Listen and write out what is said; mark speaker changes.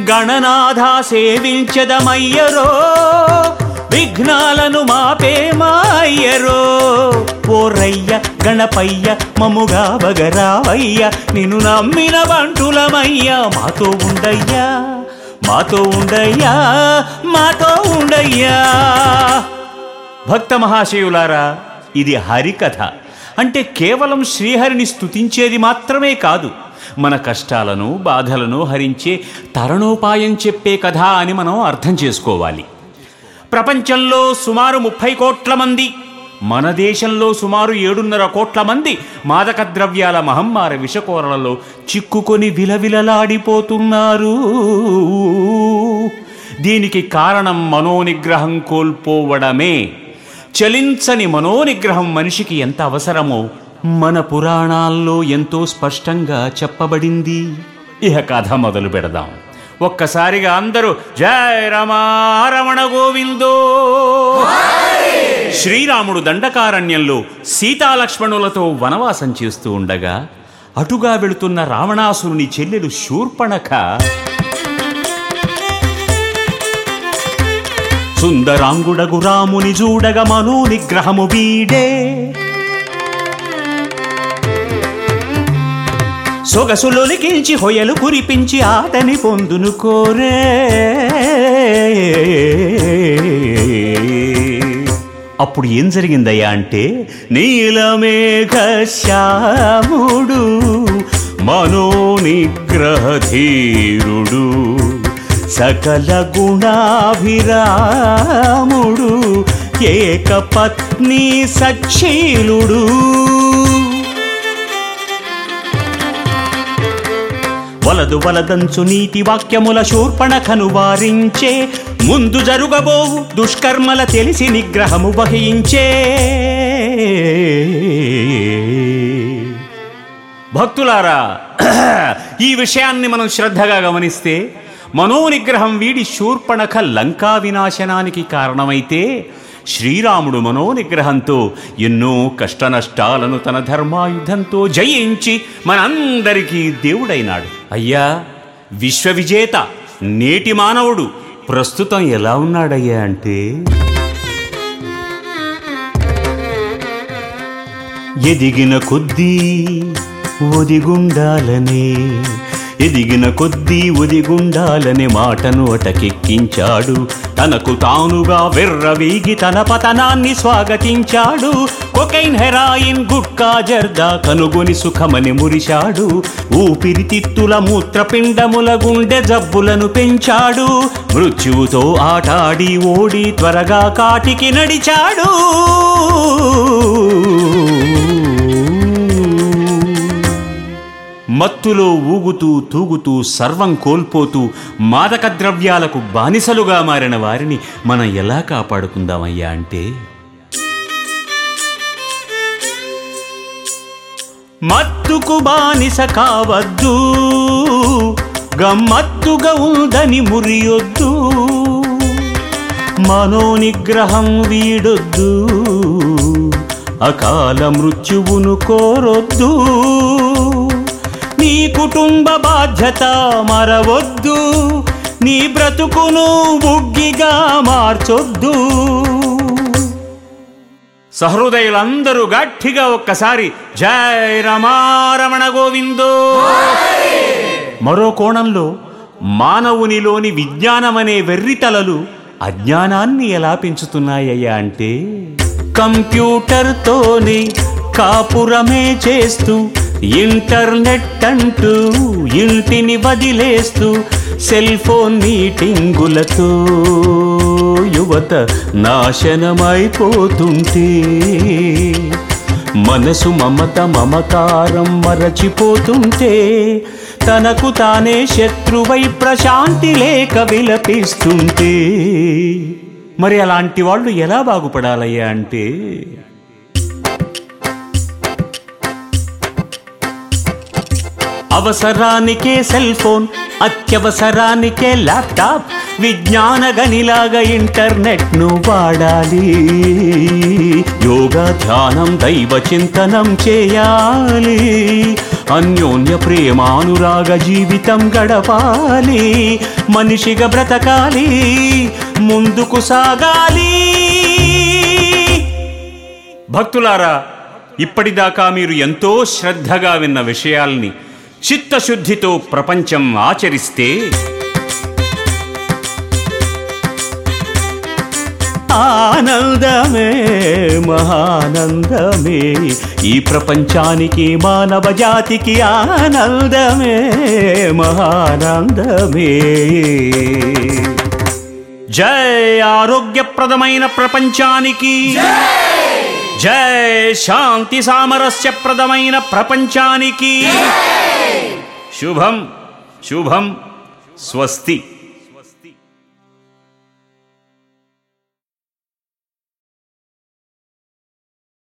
Speaker 1: గణనాథ సేవించదమయ్యరో విఘ్నాలను మాపే మాయ్యరో ఓరయ్య గణపయ్య మముగా బగరావయ్య నిన్ను నమ్మిన బంటులమయ్య మాతో ఉండయ్యా మాతో ఉండయ్యా మాతో ఉండయ్యా భక్త మహాశయులారా ఇది హరికథ అంటే కేవలం శ్రీహరిని స్తుతించేది మాత్రమే కాదు మన కష్టాలను బాధలను హరించే తరణోపాయం చెప్పే కథ అని మనం అర్థం చేసుకోవాలి ప్రపంచంలో సుమారు ముప్పై కోట్ల మంది మన దేశంలో సుమారు ఏడున్నర కోట్ల మంది మాదక ద్రవ్యాల మహమ్మార విషకోరలలో చిక్కుకొని విలవిలలాడిపోతున్నారు దీనికి కారణం మనోనిగ్రహం కోల్పోవడమే చలించని మనోనిగ్రహం మనిషికి ఎంత అవసరమో మన పురాణాల్లో ఎంతో స్పష్టంగా చెప్పబడింది ఇహ కథ మొదలు పెడదాం ఒక్కసారిగా అందరూ జయ రమారమణ గోవిందో శ్రీరాముడు దండకారణ్యంలో సీతాలక్ష్మణులతో వనవాసం చేస్తూ ఉండగా అటుగా వెళుతున్న రావణాసురుని చెల్లెలు శూర్పణఖ సుందరాంగుడగు రాముని చూడగ మనో నిగ్రహము వీడే సొగసులొలికించి హొయలు కురిపించి ఆటని పొందును కోరే అప్పుడు ఏం జరిగిందయ్యా అంటే నీలమేఘ శ్యాముడు మనోనిగ్రహధీరుడు సకల గుణాభిరాముడు ఏకపత్ని సచ్చీలుడు వలదు వలదంచు నీతి వాక్యముల శూర్పణఖను వారించే ముందు జరుగబోవు దుష్కర్మల తెలిసి నిగ్రహము వహించే భక్తులారా ఈ విషయాన్ని మనం శ్రద్ధగా గమనిస్తే మనోనిగ్రహం వీడి శూర్పణఖ లంకా వినాశనానికి కారణమైతే శ్రీరాముడు మనోనిగ్రహంతో ఎన్నో కష్టనష్టాలను తన ధర్మాయుధంతో జయించి మనందరికీ దేవుడైనాడు అయ్యా విశ్వవిజేత నేటి మానవుడు ప్రస్తుతం ఎలా ఉన్నాడయ్యా అంటే ఎదిగిన కొద్దీ ఒదిగుండాలనే ఎదిగిన కొద్దీ ఒదిగుండాలనే మాటను అటకెక్కించాడు తనకు తానుగా వెర్రవీగి తన పతనాన్ని స్వాగతించాడు కొకైన్ హెరాయిన్ గుట్కా జర్దా కనుగొని సుఖమని మురిశాడు ఊపిరితిత్తుల మూత్రపిండముల గుండె జబ్బులను పెంచాడు మృత్యువుతో ఆటాడి ఓడి త్వరగా కాటికి నడిచాడు మత్తులో ఊగుతూ తూగుతూ సర్వం కోల్పోతూ మాదక ద్రవ్యాలకు బానిసలుగా మారిన వారిని మనం ఎలా కాపాడుకుందామయ్యా అంటే మత్తుకు బానిస కావద్దు గమ్మత్తుగా ఉందని మురియొద్దు మనోనిగ్రహం వీడొద్దు అకాల మృత్యువును కోరొద్దు నీ కుటుంబ బాధ్యత మరవొద్దు నీ బ్రతుకును బుగ్గిగా మార్చొద్దు సహృదయులందరూ గట్టిగా ఒక్కసారి జయ రమారమణ గోవిందో మరో కోణంలో మానవునిలోని విజ్ఞానమనే వెర్రితలలు అజ్ఞానాన్ని ఎలా పెంచుతున్నాయ్యా అంటే కంప్యూటర్తోనే కాపురమే చేస్తూ ఇంటర్నెట్ అంటూ ఇంటిని వదిలేస్తూ సెల్ ఫోన్ మీటింగులతో యువత నాశనమైపోతుంటే మనసు మమత మమకారం మరచిపోతుంటే తనకు తానే శత్రువై ప్రశాంతి లేక విలపిస్తుంటే మరి అలాంటి వాళ్ళు ఎలా బాగుపడాలయ్యా అంటే అవసరానికే సెల్ ఫోన్ అత్యవసరానికే ల్యాప్టాప్ విజ్ఞాన గనిలాగా ఇంటర్నెట్ ను వాడాలి యోగా ధ్యానం దైవ చింతనం చేయాలి అన్యోన్య ప్రేమానురాగ జీవితం గడపాలి మనిషిగా బ్రతకాలి ముందుకు సాగాలి భక్తులారా ఇప్పటిదాకా మీరు ఎంతో శ్రద్ధగా విన్న విషయాల్ని చిత్తశుద్ధితో ప్రపంచం ఆచరిస్తే ఆనందమే మహానందమే ఈ ప్రపంచానికి మానవ జాతికి ఆనందమే మహానందమే జై ఆరోగ్యప్రదమైన ప్రపంచానికి జై శాంతి సామరస్యప్రదమైన ప్రపంచానికి శుభం శుభం స్వస్తి